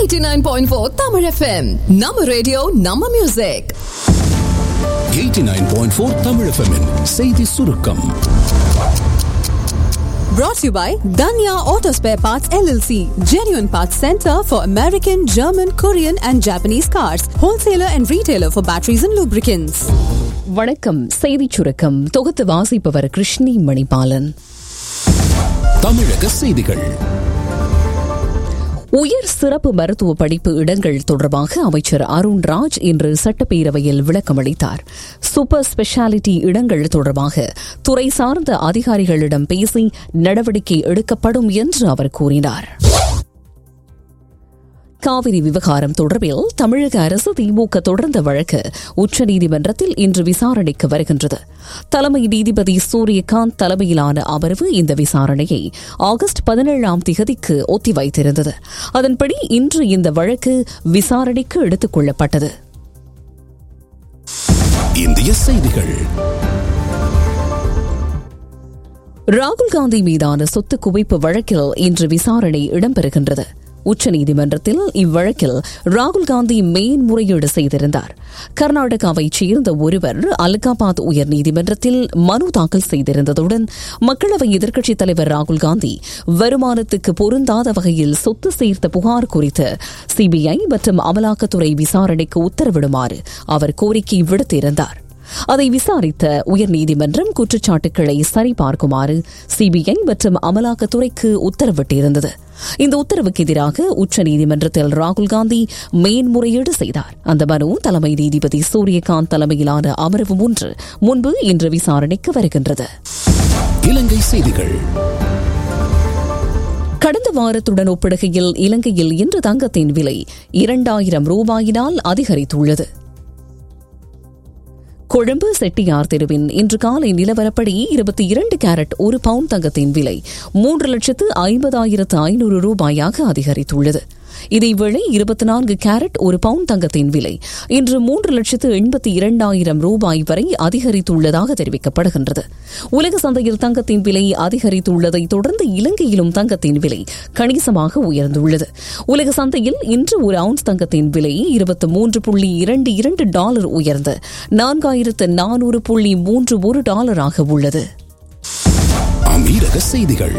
89.4 Tamil FM. நம்ம radio நம்ம music 89.4 Tamil FM -இன் செய்தி சுருக்கம் brought to you by Danya Auto Spare Parts LLC, genuine parts center for American, German, Korean and Japanese cars, wholesaler and retailer for batteries and lubricants. வணக்கம் செய்திச் சுருக்கம் தொகுத்து வாசிப்பவர் கிருஷ்ணி மணிபாலன் தமிழக செய்திகள் உயர் சிறப்பு மருத்துவ படிப்பு இடங்கள் தொடர்பாக அமைச்சர் அருண் ராஜ் இன்று சட்டப்பேரவையில் விளக்கமளித்தார் சூப்பர் ஸ்பெஷாலிட்டி இடங்கள் தொடர்பாக துறை சார்ந்த அதிகாரிகளிடம் பேசி நடவடிக்கை எடுக்கப்படும் என்று அவர் கூறினார் காவிரி விவகாரம் தொடர்பில் தமிழக அரசு திமுக தொடர்ந்த வழக்கு உச்சநீதிமன்றத்தில் இன்று விசாரணைக்கு வருகின்றது தலைமை நீதிபதி சூரியகாந்த் தலைமையிலான அமர்வு இந்த விசாரணையை ஆகஸ்ட் பதினேழாம் திகதிக்கு ஒத்திவைத்திருந்தது அதன்படி இன்று இந்த வழக்கு விசாரணைக்கு எடுத்துக் கொள்ளப்பட்டது இந்திய செய்திகள் ராகுல் காந்தி மீதான சொத்து குவிப்பு வழக்கில் இன்று விசாரணை இடம்பெறுகின்றது உச்சநீதிமன்றத்தில் இவ்வழக்கில் ராகுல் காந்தி மேன்முறையீடு செய்திருந்தார் கர்நாடகாவைச் சேர்ந்த ஒருவர் அலகாபாத் உயர்நீதிமன்றத்தில் மனு தாக்கல் செய்திருந்ததுடன் மக்களவை எதிர்க்கட்சித் தலைவர் ராகுல் காந்தி வருமானத்துக்கு பொருந்தாத வகையில் சொத்து சேர்த்த புகார் குறித்து சிபிஐ மற்றும் அமலாக்கத்துறை விசாரணைக்கு உத்தரவிடுமாறு அவர் கோரிக்கை விடுத்திருந்தார் அதை விசாரித்த உயர்நீதிமன்றம் குற்றச்சாட்டுக்களை சரிபார்க்குமாறு சிபிஐ மற்றும் அமலாக்கத்துறைக்கு உத்தரவிட்டிருந்தது இந்த உத்தரவுக்கு எதிராக உச்சநீதிமன்றத்தில் ராகுல் காந்தி மேன்முறையீடு செய்தார் அந்த மனு தலைமை நீதிபதி சூரியகாந்த் தலைமையிலான அமர்வு ஒன்று முன்பு இன்று விசாரணைக்கு வருகின்றது இலங்கை செய்திகள் கடந்த வாரத்துடன் ஒப்பிடுகையில் இலங்கையில் இன்று தங்கத்தின் விலை இரண்டாயிரம் ரூபாயினால் அதிகரித்துள்ளது கொழும்பு செட்டியார் தெருவின் இன்று காலை நிலவரப்படி இருபத்தி இரண்டு கேரட் ஒரு பவுண்ட் தங்கத்தின் விலை மூன்று லட்சத்து ஐம்பதாயிரத்து ஐநூறு ரூபாயாக அதிகரித்துள்ளது இதேவேளை இருபத்தி நான்கு கேரட் ஒரு பவுண்ட் தங்கத்தின் விலை இன்று மூன்று லட்சத்து எண்பத்தி இரண்டாயிரம் ரூபாய் வரை அதிகரித்துள்ளதாக தெரிவிக்கப்படுகின்றது உலக சந்தையில் தங்கத்தின் விலை அதிகரித்துள்ளதை தொடர்ந்து இலங்கையிலும் தங்கத்தின் விலை கணிசமாக உயர்ந்துள்ளது உலக சந்தையில் இன்று ஒரு அவுன்ஸ் தங்கத்தின் விலை இருபத்தி மூன்று புள்ளி இரண்டு இரண்டு டாலர் உயர்ந்து நான்காயிரத்து நானூறு புள்ளி மூன்று ஒரு டாலராக உள்ளது அமீரக செய்திகள்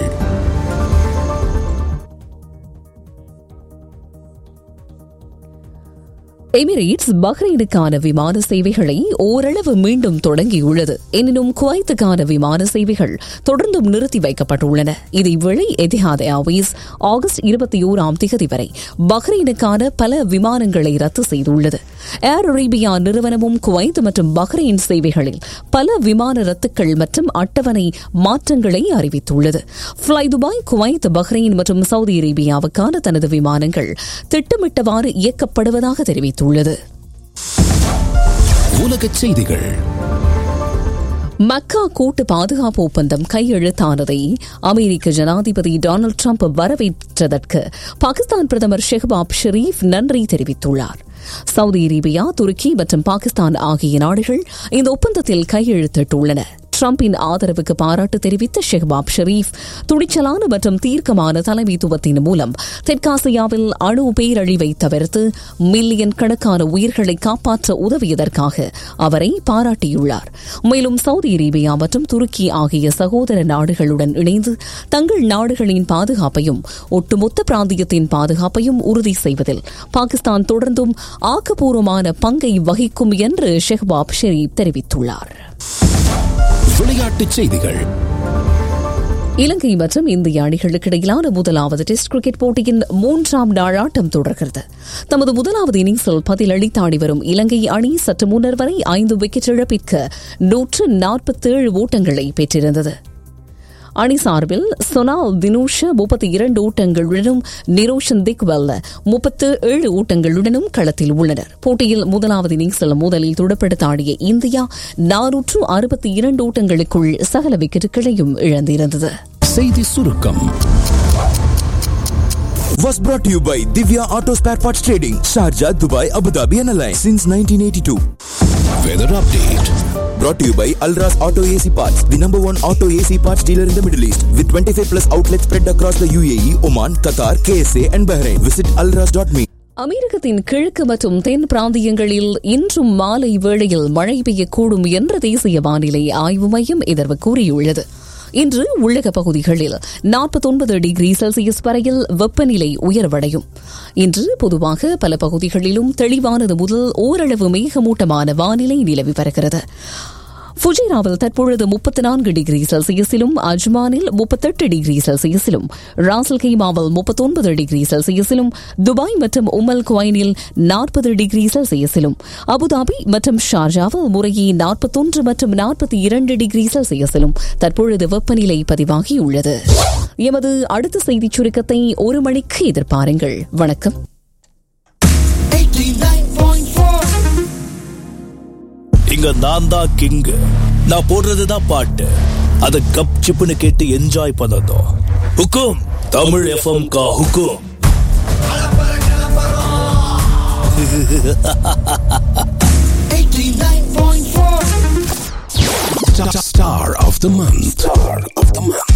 எமிரேட்ஸ் பஹ்ரைனுக்கான விமான சேவைகளை ஓரளவு மீண்டும் தொடங்கியுள்ளது எனினும் குவைத்துக்கான விமான சேவைகள் தொடர்ந்தும் நிறுத்தி வைக்கப்பட்டுள்ளன இதேவேளை எதிஹாத் ஏர்வேஸ் ஆகஸ்ட் இருபத்தி ஓராம் திகதி வரை பஹ்ரைனுக்கான பல விமானங்களை ரத்து செய்துள்ளது ஏர் அரேபியா நிறுவனமும் குவைத் மற்றும் பஹ்ரைன் சேவைகளில் பல விமான ரத்துக்கள் மற்றும் அட்டவணை மாற்றங்களை அறிவித்துள்ளது ஃபிளை துபாய் குவைத் பஹ்ரைன் மற்றும் சவுதி அரேபியாவுக்கான தனது விமானங்கள் திட்டமிட்டவாறு இயக்கப்படுவதாக தெரிவித்துள்ளது தெரிவித்துள்ளது உலகச் செய்திகள் மக்கா கூட்டு பாதுகாப்பு ஒப்பந்தம் கையெழுத்தானதை அமெரிக்க ஜனாதிபதி டொனால்டு டிரம்ப் வரவேற்றதற்கு பாகிஸ்தான் பிரதமர் ஷெஹபாப் ஷெரீப் நன்றி தெரிவித்துள்ளார் சவுதி அரேபியா துருக்கி மற்றும் பாகிஸ்தான் ஆகிய நாடுகள் இந்த ஒப்பந்தத்தில் கையெழுத்திட்டுள்ளன டிரம்பின் ஆதரவுக்கு பாராட்டு தெரிவித்த ஷெஹபாப் ஷெரீப் துணிச்சலான மற்றும் தீர்க்கமான தலைமைத்துவத்தின் மூலம் தெற்காசியாவில் அணு பேரழிவை தவிர்த்து மில்லியன் கணக்கான உயிர்களை காப்பாற்ற உதவியதற்காக அவரை பாராட்டியுள்ளார் மேலும் சவுதி அரேபியா மற்றும் துருக்கி ஆகிய சகோதர நாடுகளுடன் இணைந்து தங்கள் நாடுகளின் பாதுகாப்பையும் ஒட்டுமொத்த பிராந்தியத்தின் பாதுகாப்பையும் உறுதி செய்வதில் பாகிஸ்தான் தொடர்ந்தும் ஆக்கப்பூர்வமான பங்கை வகிக்கும் என்று ஷெஹபாப் ஷெரீப் தெரிவித்துள்ளார் விளையாட்டுச் செய்திகள் இலங்கை மற்றும் இந்திய அணிகளுக்கு இடையிலான முதலாவது டெஸ்ட் கிரிக்கெட் போட்டியின் மூன்றாம் நாள் ஆட்டம் தொடர்கிறது தமது முதலாவது இன்னிங்ஸில் பதிலளித்து ஆடி வரும் இலங்கை அணி சற்று முன்னர் வரை ஐந்து விக்கெட் இழப்பிற்கு நூற்று நாற்பத்தேழு ஓட்டங்களை பெற்றிருந்தது அணி சார்பில் சொனால் தினூஷ முப்பத்தி இரண்டு ஓட்டங்களுடனும் நிரோஷன் திக்வெல் முப்பத்து ஏழு ஓட்டங்களுடனும் களத்தில் உள்ளனர் போட்டியில் முதலாவது இன்னிங்ஸில் முதலில் துடுப்படுத்த ஆடிய இந்தியா நானூற்று அறுபத்தி இரண்டு ஓட்டங்களுக்குள் சகல விக்கெட்டுகளையும் இழந்திருந்தது செய்தி சுருக்கம் was brought to you by Divya Auto Spare Parts Trading, Sharjah, Dubai, Abu Dhabi and Alliance since 1982. Weather update Brought to you by Alras Auto AC Parts, the number one auto AC parts dealer in the Middle East, with 25 plus outlets spread across the UAE, Oman, Qatar, KSA, and Bahrain. Visit alras.me. அமெரிக்கத்தின் கிழக்கு மற்றும் தென் பிராந்தியங்களில் இன்றும் மாலை வேளையில் மழை பெய்யக்கூடும் என்று தேசிய வானிலை ஆய்வு மையம் எதிர்வு கூறியுள்ளது இன்று உள்ளக பகுதிகளில் நாற்பத்தொன்பது டிகிரி செல்சியஸ் வரையில் வெப்பநிலை உயர்வடையும் இன்று பொதுவாக பல பகுதிகளிலும் தெளிவானது முதல் ஓரளவு மேகமூட்டமான வானிலை நிலவி வருகிறது ஃபுஜேராவில் தற்பொழுது முப்பத்தி நான்கு டிகிரி செல்சியஸிலும் அஜ்மானில் முப்பத்தெட்டு டிகிரி செல்சியஸிலும் ராசல் கைமாவில் முப்பத்தொன்பது டிகிரி செல்சியஸிலும் துபாய் மற்றும் உமல் குவைனில் நாற்பது டிகிரி செல்சியஸிலும் அபுதாபி மற்றும் ஷார்ஜாவில் முறையே நாற்பத்தொன்று மற்றும் நாற்பத்தி இரண்டு டிகிரி செல்சியஸிலும் தற்பொழுது வெப்பநிலை பதிவாகியுள்ளது எமது அடுத்த செய்திச் சுருக்கத்தை ஒரு மணிக்கு எதிர்பாருங்கள் வணக்கம் இங்க நான் தான் கிங்கு நான் போடுறதுதான் பாட்டு அத கப் சிப்புன்னு கேட்டு என்ஜாய் பண்ணதும் ஹுக்கும் தமிழ் எஃப்எம் கா ஹுக்கும் Star of the month. Star of the month.